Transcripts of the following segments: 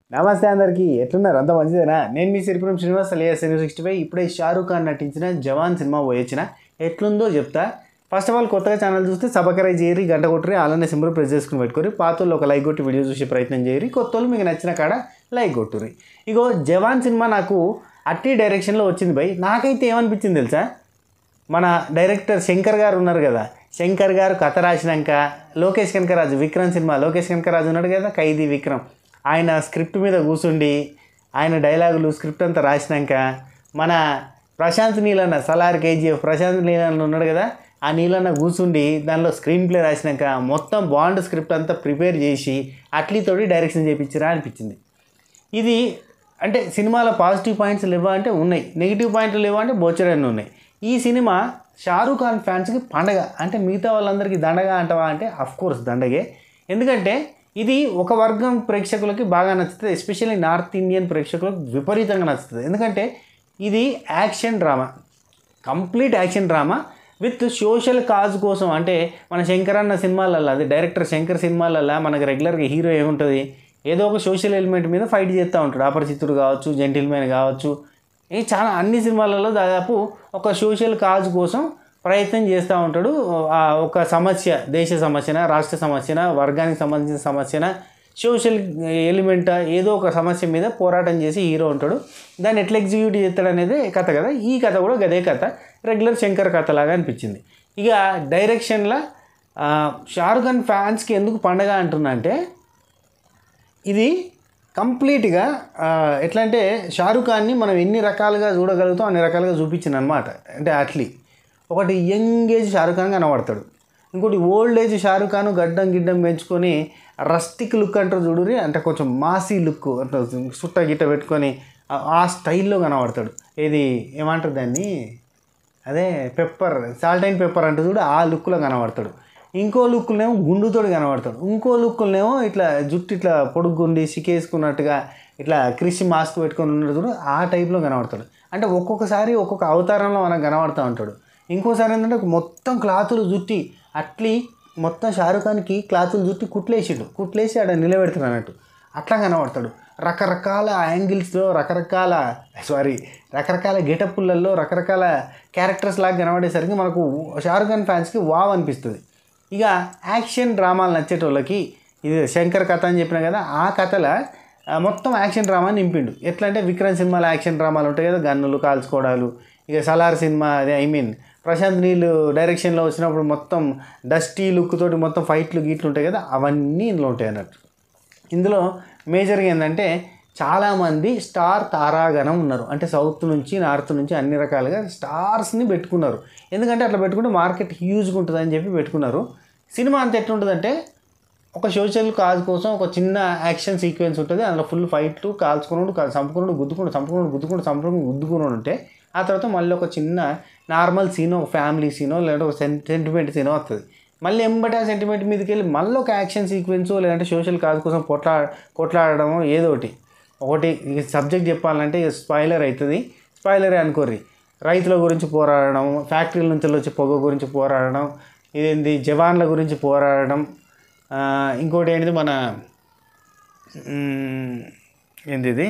నమస్తే అందరికీ ఎట్లున్నారు అంత మంచిదేనా నేను మీ సిరిపురం శ్రీనివాస్ అలియా సినీ సిక్స్టీ ఫైవ్ ఇప్పుడే షారూఖ్ ఖాన్ నటించిన జవాన్ సినిమా పోయొచ్చిన ఎట్లుందో చెప్తా ఫస్ట్ ఆఫ్ ఆల్ కొత్తగా ఛానల్ చూస్తే సబకరై చేయరి గంట కొట్టరి అలానే సింబల్ ప్రెస్ చేసుకుని పెట్టుకోరి పాత వాళ్ళు ఒక లైక్ కొట్టి వీడియో చూసే ప్రయత్నం చేయరి కొత్త వాళ్ళు మీకు నచ్చిన కాడ లైక్ కొట్టురి ఇగో జవాన్ సినిమా నాకు అట్టి డైరెక్షన్లో వచ్చింది బై నాకైతే ఏమనిపించింది తెలుసా మన డైరెక్టర్ శంకర్ గారు ఉన్నారు కదా శంకర్ గారు కథ రాసినాక లోకేష్ కనకరాజు విక్రమ్ సినిమా లోకేష్ కనకరాజు ఉన్నాడు కదా ఖైదీ విక్రమ్ ఆయన స్క్రిప్ట్ మీద కూర్చుండి ఆయన డైలాగులు స్క్రిప్ట్ అంతా రాసినాక మన ప్రశాంత్ నీలన్న సలార్ కేజీఎఫ్ ప్రశాంత్ నీలన్న ఉన్నాడు కదా ఆ నీలన్న కూర్చుండి దానిలో స్క్రీన్ ప్లే రాసినాక మొత్తం బాండ్ స్క్రిప్ట్ అంతా ప్రిపేర్ చేసి అట్లీతోటి డైరెక్షన్ చేయించరా అనిపించింది ఇది అంటే సినిమాలో పాజిటివ్ పాయింట్స్ లేవా అంటే ఉన్నాయి నెగిటివ్ పాయింట్లు లేవా అంటే బోచరన్ని ఉన్నాయి ఈ సినిమా షారూఖ్ ఖాన్ ఫ్యాన్స్కి పండగ అంటే మిగతా వాళ్ళందరికీ దండగా అంటవా అంటే అఫ్ కోర్స్ దండగే ఎందుకంటే ఇది ఒక వర్గం ప్రేక్షకులకి బాగా నచ్చుతుంది ఎస్పెషల్లీ నార్త్ ఇండియన్ ప్రేక్షకులకు విపరీతంగా నచ్చుతుంది ఎందుకంటే ఇది action drama complete action drama with social cause కోసం అంటే మన శంకర్ అన్న సినిమాలల్లో అది డైరెక్టర్ శంకర్ సినిమాలల్లో మనకి రెగ్యులర్గా హీరో ఏముంటుంది ఏదో ఒక సోషల్ ఎలిమెంట్ మీద ఫైట్ చేస్తూ ఉంటాడు అపరిచితుడు కావచ్చు జెంటిల్మెన్ కావచ్చు ఈ చాలా అన్ని సినిమాలలో దాదాపు ఒక సోషల్ కాజ్ కోసం ప్రయత్నం చేస్తూ ఉంటాడు ఆ ఒక సమస్య దేశ సమస్యన రాష్ట్ర సమస్యన వర్గానికి సంబంధించిన సమస్యన సోషల్ ఎలిమెంట్ ఏదో ఒక సమస్య మీద పోరాటం చేసి హీరో ఉంటాడు దాన్ని ఎట్లా ఎగ్జిక్యూట్ చేస్తాడు అనేది కథ కదా ఈ కథ కూడా గదే కథ రెగ్యులర్ శంకర్ కథ లాగా అనిపించింది ఇక డైరెక్షన్లో షారుఖ్ ఖాన్ ఫ్యాన్స్కి ఎందుకు పండగ అంటున్నా అంటే ఇది కంప్లీట్గా ఆ, ఎట్లా అంటే షారుఖ్ ఖాన్ని మనం ఎన్ని రకాలుగా చూడగలుగుతాం అన్ని రకాలుగా చూపించింది అనమాట అంటే అట్లీ ఒకటి యంగ్ ఏజ్ షారుఖ్ ఖాన్ కనబడతాడు ఇంకోటి ఓల్డ్ ఏజ్ షారుఖ్ ఖాన్ గడ్డం గిడ్డం పెంచుకొని రస్టిక్ లుక్ అంటారు చూడురి అంటే కొంచెం మాసీ లుక్ అంటే సుట్ట గిట్ట పెట్టుకొని ఆ- ఆ స్టైల్లో కనబడతాడు ఇది ఏమంటారు దాన్ని అదే పెప్పర్ సాల్ట్ అండ్ పెప్పర్ అంటే చూడు ఆ లుక్లో కనబడతాడు ఇంకో లుక్లనేమో గుండుతోడు కనబడతాడు ఇంకో లుక్లనేమో ఇట్లా జుట్టు ఇట్లా పొడుగుండి సికేసుకున్నట్టుగా ఇట్లా క్రిష్ మాస్క్ పెట్టుకొని ఉన్నాడు చూడు ఆ టైప్లో కనబడతాడు అంటే ఒక్కొక్కసారి ఒక్కొక్క అవతారంలో మనకు కనబడుతూ ఉంటాడు ఇంకోసారి ఏంటంటే మొత్తం క్లాతులు జుట్టి అట్లీ మొత్తం షారుఖ్ ఖాన్కి క్లాతులు జుట్టి కుట్లేసిండు కుట్లేసి ఆడ నిలబెడతాడు అన్నట్టు అట్లా కనబడతాడు రకరకాల యాంగిల్స్లో రకరకాల సారీ రకరకాల గెటప్పులలో రకరకాల క్యారెక్టర్స్ లాగా కనబడేసరికి మనకు షారుఖ్ ఖాన్ ఫ్యాన్స్కి వావ్ అనిపిస్తుంది ఇక యాక్షన్ డ్రామాలు నచ్చేటోళ్ళకి ఇది శంకర్ కథ అని చెప్పిన కదా ఆ కథలో ఆ, మొత్తం యాక్షన్ డ్రామా నింపిండు ఎట్లా అంటే విక్రమ్ సినిమాలో యాక్షన్ డ్రామాలు ఉంటాయి కదా గన్నులు కాల్చుకోవడాలు ఇక సలార్ సినిమా అదే ఐ మీన్ ప్రశాంత్ నీళ్ళు డైరెక్షన్లో వచ్చినప్పుడు మొత్తం డస్టీ లుక్ తోటి మొత్తం ఫైట్లు గీట్లు ఉంటాయి కదా అవన్నీ ఇందులో ఉంటాయి అన్నట్టు ఇందులో మేజర్గా ఏంటంటే చాలామంది స్టార్ తారాగణం ఉన్నారు అంటే సౌత్ నుంచి నార్త్ నుంచి అన్ని రకాలుగా స్టార్స్ని పెట్టుకున్నారు ఎందుకంటే అట్లా పెట్టుకుంటే మార్కెట్ హ్యూజ్గా ఉంటుంది అని చెప్పి పెట్టుకున్నారు సినిమా అంత ఎట్లుంటుందంటే ఒక సోషల్ కాజ్ కోసం ఒక చిన్న యాక్షన్ సీక్వెన్స్ ఉంటుంది అందులో ఫుల్ ఫైట్లు కాల్చుకున్నాడు చంపుకున్నాడు గుద్దుకున్నాడు చంపుకున్నాడు గుద్దుకున్నాడు చంపుకున్నాడు గుద్దుకున్నాడు ఉంటే ఆ తర్వాత మళ్ళీ ఒక చిన్న నార్మల్ సీనో ఒక ఫ్యామిలీ సీనో లేదంటే ఒక సెన్ సెంటిమెంట్ సీనో వస్తుంది మళ్ళీ ఎంబటి ఆ సెంటిమెంట్ మీదకి వెళ్ళి మళ్ళీ ఒక యాక్షన్ సీక్వెన్స్ లేదంటే సోషల్ కాజ్ కోసం కొట్లా కొట్లాడడమో ఏదో ఒకటి ఒకటి ఇక సబ్జెక్ట్ చెప్పాలంటే ఇక స్పాయిలర్ అవుతుంది స్పాయిలరే అనుకోర్రి రైతుల గురించి పోరాడడం ఫ్యాక్టరీల నుంచి వచ్చే పొగ గురించి పోరాడడం ఇదేంది జవాన్ల గురించి పోరాడడం ఆ, ఇంకోటి ఏంటిది మన మ్, ఏంది ఇది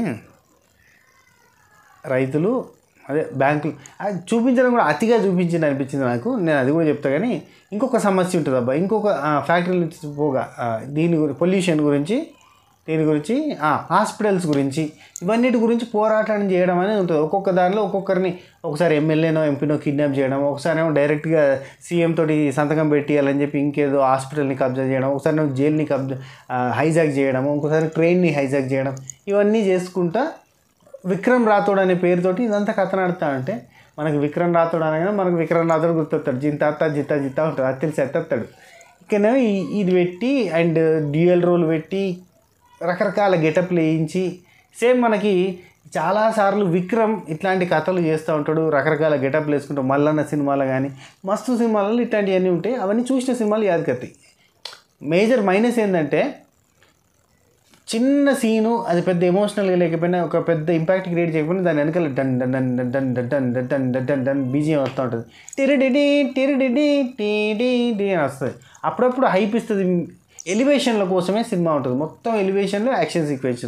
రైతులు అదే బ్యాంకులు అది చూపించడం కూడా అతిగా చూపించింది అనిపించింది నాకు నేను అది కూడా చెప్తా కానీ ఇంకొక సమస్య ఉంటుంది అబ్బా ఇంకొక ఫ్యాక్టరీ నుంచి పోగా ఆ, దీని గురించి పొల్యూషన్ గురించి దీని గురించి ఆ, హాస్పిటల్స్ గురించి ఇవన్నిటి గురించి పోరాటం చేయడం అనేది ఉంటుంది ఒక్కొక్క దానిలో ఒక్కొక్కరిని ఒకసారి ఎమ్మెల్యేనో ఎంపీనో కిడ్నాప్ చేయడం ఒకసారి ఏమో డైరెక్ట్గా సీఎం తోటి సంతకం పెట్టియాలని చెప్పి ఇంకేదో హాస్పిటల్ని కబ్జా చేయడం ఒకసారి ఏమో జైల్ని కబ్జా హైజాక్ చేయడం ఇంకోసారి ట్రైన్ని హైజాక్ చేయడం ఇవన్నీ చేసుకుంటా విక్రమ్ రాథోడ్ అనే పేరుతోటి ఇదంతా కథ నడుతా అంటే మనకు విక్రమ్ రాథోడ్ అనగానే మనకు విక్రమ్ రాథోడ్ గుర్తొస్తాడు జింతాత జిత్తా జిత్తా ఉంటుంది అది తెలిసి ఎత్తేస్తాడు ఇక్కడనే ఇది పెట్టి అండ్ డ్యూయల్ రోల్ పెట్టి రకరకాల గెటప్లు వేయించి సేమ్ మనకి చాలాసార్లు విక్రమ్ ఇట్లాంటి కథలు చేస్తూ ఉంటాడు రకరకాల గెటప్లు వేసుకుంటాడు మల్లన్న సినిమాలు కానీ మస్తు సినిమాలలో ఇట్లాంటివన్నీ ఉంటాయి అవన్నీ చూసిన సినిమాలు యాదకత్తాయి మేజర్ మైనస్ ఏంటంటే చిన్న సీను అది పెద్ద ఎమోషనల్గా లేకపోయినా ఒక పెద్ద ఇంపాక్ట్ క్రియేట్ చేయకపోయినా దాని వెనకాల డన్ డన్ డన్ డన్ డన్ డన్ డన్ డన్ డన్ డన్ డన్ డన్ బీజియం వస్తూ ఉంటుంది టిరిడిడి టిరిడిడి టీ టీ టీ అని వస్తుంది అప్పుడప్పుడు హైప్ ఇస్తుంది ఎలివేషన్ల కోసమే సినిమా ఉంటుంది మొత్తం ఎలివేషన్లో యాక్షన్ సీక్వెన్షన్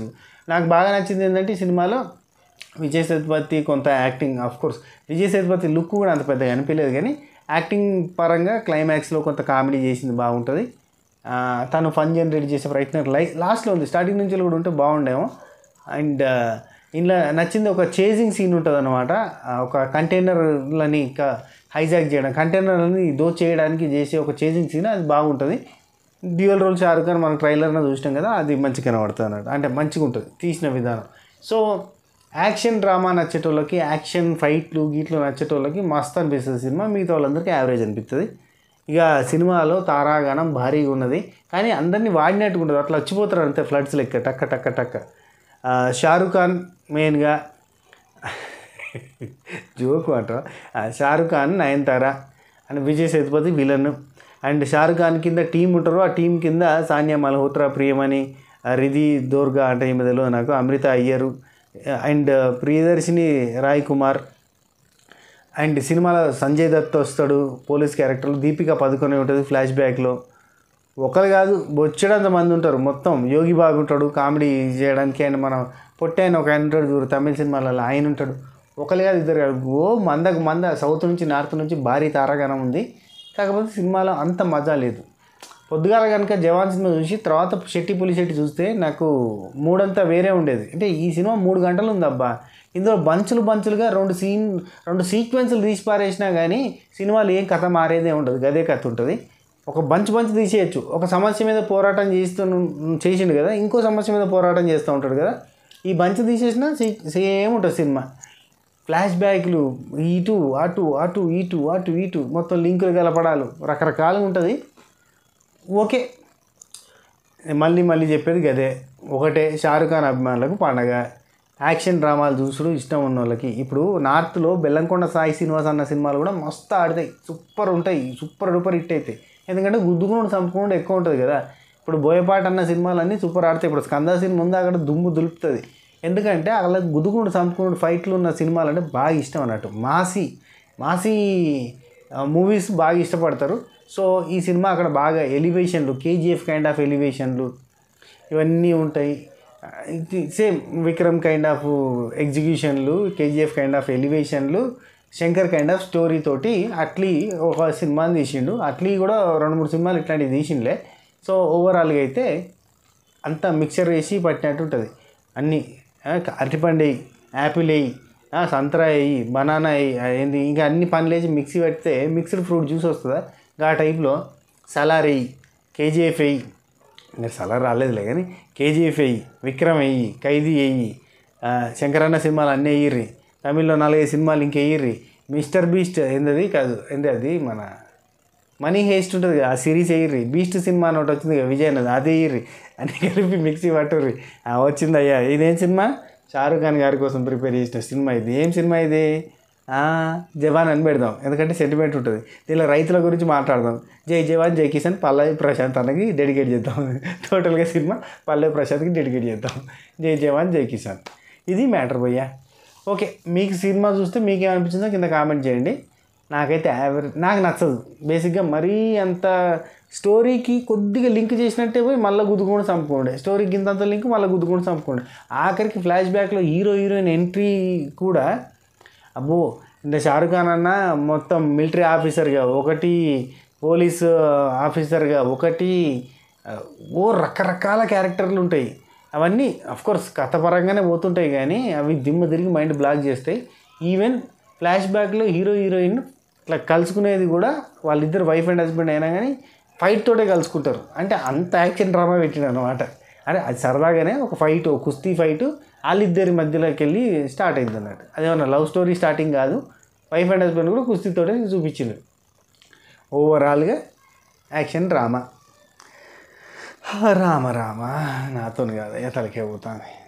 నాకు బాగా నచ్చింది ఏంటంటే ఈ సినిమాలో విజయ్ సేతుపతి కొంత acting of course Vijay Sethupathi look కూడా అంత పెద్దగా అనిపించలేదు కానీ యాక్టింగ్ పరంగా క్లైమాక్స్లో కొంత కామెడీ చేసింది బాగుంటుంది ఆ, తను ఫన్ జనరేట్ చేసే ప్రయత్నం లై లాస్ట్లో ఉంది స్టార్టింగ్ నుంచి కూడా ఉంటే బాగుండేమో అండ్ ఇందులో నచ్చింది ఒక చేజింగ్ సీన్ ఉంటుంది అనమాట ఒక కంటైనర్లని హైజాక్ చేయడం కంటైనర్లని దోచేయడానికి చేసే ఒక చేజింగ్ సీన్ అది బాగుంటుంది డ్యూయల్ రోల్ షారుఖ్ ఖాన్ మన ట్రైలర్లో చూసినాం కదా అది మంచిగా కనబడుతుంది అన్నట్టు అంటే మంచిగా ఉంటుంది తీసిన విధానం సో యాక్షన్ డ్రామా నచ్చేటోళ్ళకి యాక్షన్ ఫైట్లు గీట్లు నచ్చేటోళ్ళకి మస్తు అనిపిస్తుంది సినిమా మిగతా వాళ్ళందరికీ యావరేజ్ అనిపిస్తుంది ఇక సినిమాలో తారాగణం భారీగా ఉన్నది కానీ అందరినీ వాడినట్టుగా ఉంటుంది అట్లా వచ్చిపోతారు అంతే ఫ్లడ్స్ లెక్క టక్క టక్క టక్క ఆ, షారుఖ్ ఖాన్ మెయిన్గా జోకు అంట Shahrukh Khan Nayanthara and Vijay Sethupathi villain and Shahrukh Khan కింద టీం ఉంటారు ఆ టీం కింద సానియా మల్హోత్రా ప్రియమణి ఆ, రిధి దోర్గా అంటే ఈ మధ్యలో నాకు అమృత అయ్యరు అండ్ ప్రియదర్శిని రాయ్ కుమార్ అండ్ సినిమాలో సంజయ్ దత్ వస్తాడు పోలీస్ క్యారెక్టర్లో దీపిక పదుకొని ఉంటుంది ఫ్లాష్ బ్యాక్లో ఒకరు కాదు బొచ్చడంత మంది ఉంటారు మొత్తం యోగి బాబు ఉంటాడు కామెడీ చేయడానికి ఆయన మనం పొట్టి ఆయన ఒక ఆయన ఉంటాడు చూడు తమిళ సినిమాలలో ఆయన ఉంటాడు ఒకరు కాదు ఇద్దరు కాదు ఓ మందకు మంద సౌత్ నుంచి నార్త్ నుంచి భారీ తారాగణం ఉంది కాకపోతే సినిమాలో అంత మజా లేదు పొద్దుగాల కనుక జవాన్ సినిమా చూసి తర్వాత శెట్టి పులి శెట్టి చూస్తే నాకు మూడంతా వేరే ఉండేది అంటే ఈ సినిమా మూడు గంటలు ఉంది అబ్బా ఇందులో బంచులు బంచులుగా రెండు సీన్ రెండు సీక్వెన్స్లు తీసి పారేసినా కానీ సినిమాలు ఏం కథ మారేదే ఉండదు గదే కథ ఉంటుంది ఒక బంచ్ బంచ్ తీసేయచ్చు ఒక సమస్య మీద పోరాటం చేస్తూ చేసిండు కదా ఇంకో సమస్య మీద పోరాటం చేస్తూ ఉంటాడు కదా ఈ బంచ్ తీసేసినా సేమ్ ఉంటుంది సినిమా ఫ్లాష్ బ్యాక్లు ఇటు అటు అటు ఇటు అటు ఇటు మొత్తం లింకులు కలపడాలు రకరకాలుగా ఉంటుంది ఓకే మళ్ళీ మళ్ళీ చెప్పేది గదే ఒకటే షారుఖ్ ఖాన్ అభిమానులకు పండగ యాక్షన్ డ్రామాలు చూసుడు ఇష్టం ఉన్న వాళ్ళకి ఇప్పుడు నార్త్లో బెల్లంకొండ సాయి శ్రీనివాస్ అన్న సినిమాలు కూడా మస్తు ఆడతాయి సూపర్ ఉంటాయి సూపర్ డూపర్ హిట్ అవుతాయి ఎందుకంటే గుద్దుకుని చంపుకుండా ఎక్కువ ఉంటుంది కదా ఇప్పుడు బోయపాట అన్న సినిమాలన్నీ సూపర్ ఆడతాయి ఇప్పుడు స్కంద సినిమా ముందు అక్కడ దుమ్ము దులుపుతుంది ఎందుకంటే అలా గుద్దుకుని చంపుకుని ఫైట్లు ఉన్న సినిమాలు అంటే బాగా ఇష్టం అన్నట్టు మాసి మాసి మూవీస్ బాగా ఇష్టపడతారు సో ఈ సినిమా అక్కడ బాగా ఎలివేషన్లు కేజీఎఫ్ కైండ్ ఆఫ్ ఎలివేషన్లు ఇవన్నీ ఉంటాయి ఇది సేమ్ విక్రమ్ కైండ్ ఆఫ్ ఎగ్జిక్యూషన్లు కేజీఎఫ్ కైండ్ ఆఫ్ ఎలివేషన్లు శంకర్ కైండ్ ఆఫ్ స్టోరీ తోటి అట్లీ ఒక సినిమాని తీసిండు అట్లీ కూడా రెండు మూడు సినిమాలు ఇట్లాంటివి తీసిండులే సో ఓవరాల్గా అయితే అంతా మిక్చర్ వేసి పట్టినట్టు ఉంటుంది అన్నీ ఆ, అరటిపండు వేయి యాపిల్ వేయి ఆ, సంత్రా వేయి బనానా వేయి ఆ, ఏంది ఇంకా అన్ని పనులు వేసి మిక్సీ పెడితే మిక్స్డ్ ఫ్రూట్ జ్యూస్ వస్తుందా ఆ టైప్లో సలార్ వేయి కేజీఎఫ్ వేయి ఇంకా సలార్ రాలేదులే కానీ కేజీఎఫ్ వేయి విక్రమ్ వేయి ఖైదీ వేయి ఆ, శంకరన్న సినిమాలు అన్నీ వేయిర్రి తమిళ్లో నాలుగైదు సినిమాలు ఇంకేయిర్రి మిస్టర్ బీస్ట్ ఏందది కాదు ఏంది అది మన మనీ హేస్ట్ ఉంటుంది కదా ఆ సిరీస్ వేయర్రి బీస్ట్ సినిమా అని ఒకటి వచ్చింది కదా విజయ్ అన్నది అది వేయర్రి అని కలిపి మిక్సీ పట్టుర్రి ఆ, వచ్చింది అయ్యా ఇదేం సినిమా షారుఖ్ ఖాన్ గారి కోసం ప్రిపేర్ చేసిన సినిమా ఇది ఏం సినిమా ఇది ఆ, జవాన్ అని పెడదాం ఎందుకంటే సెంటిమెంట్ ఉంటుంది దీనిలో రైతుల గురించి మాట్లాడదాం జై జవాన్ జై కిషన్ పల్లవి ప్రశాంత్ అన్నకి డెడికేట్ చేద్దాం టోటల్గా సినిమా పల్లవి ప్రశాంత్కి డెడికేట్ చేద్దాం జై జవాన్ జై కిసాన్ ఇది మ్యాటర్ భయ్యా ఓకే మీకు సినిమా చూస్తే మీకు ఏమనిపించిందో కింద కామెంట్ చేయండి నాకైతే యావరేజ్ నాకు నచ్చదు బేసిక్గా మరీ అంత స్టోరీకి కొద్దిగా లింక్ చేసినట్టే పోయి మళ్ళీ గుద్దుకొని చంపుకోండి స్టోరీకి ఇంతంత లింక్ మళ్ళీ గుద్దుకొని చంపుకోండి ఆఖరికి ఫ్లాష్ బ్యాక్లో హీరో హీరోయిన్ ఎంట్రీ కూడా అబ్బో ఇంత షారుఖ్ ఖాన్ అన్న మొత్తం మిలిటరీ ఆఫీసర్గా ఒకటి పోలీస్ ఆఫీసర్గా ఒకటి ఆ, ఓ రకరకాల క్యారెక్టర్లు ఉంటాయి అవన్నీ కోర్స్ కథ పరంగానే పోతుంటాయి కానీ అవి దిమ్మ తిరిగి మైండ్ బ్లాక్ చేస్తాయి ఈవెన్ ఫ్లాష్ బ్యాక్లో హీరో హీరోయిన్ ఇట్లా కలుసుకునేది కూడా వాళ్ళిద్దరు వైఫ్ అండ్ హస్బెండ్ అయినా కానీ ఫైట్ తోటే కలుసుకుంటారు అంటే అంత యాక్షన్ డ్రామా పెట్టిన అనమాట అంటే అది సరదాగానే ఒక ఫైట్ ఒక కుస్తీ ఫైట్ వాళ్ళిద్దరి మధ్యలోకి వెళ్ళి స్టార్ట్ అయింది అన్నట్టు అదేమన్నా లవ్ స్టోరీ స్టార్టింగ్ కాదు వైఫ్ అండ్ హస్బెండ్ కూడా కుస్తీతోటే చూపించింది ఓవరాల్గా యాక్షన్ డ్రామా రామ రామ నాతో కాదు తలకే పోతాను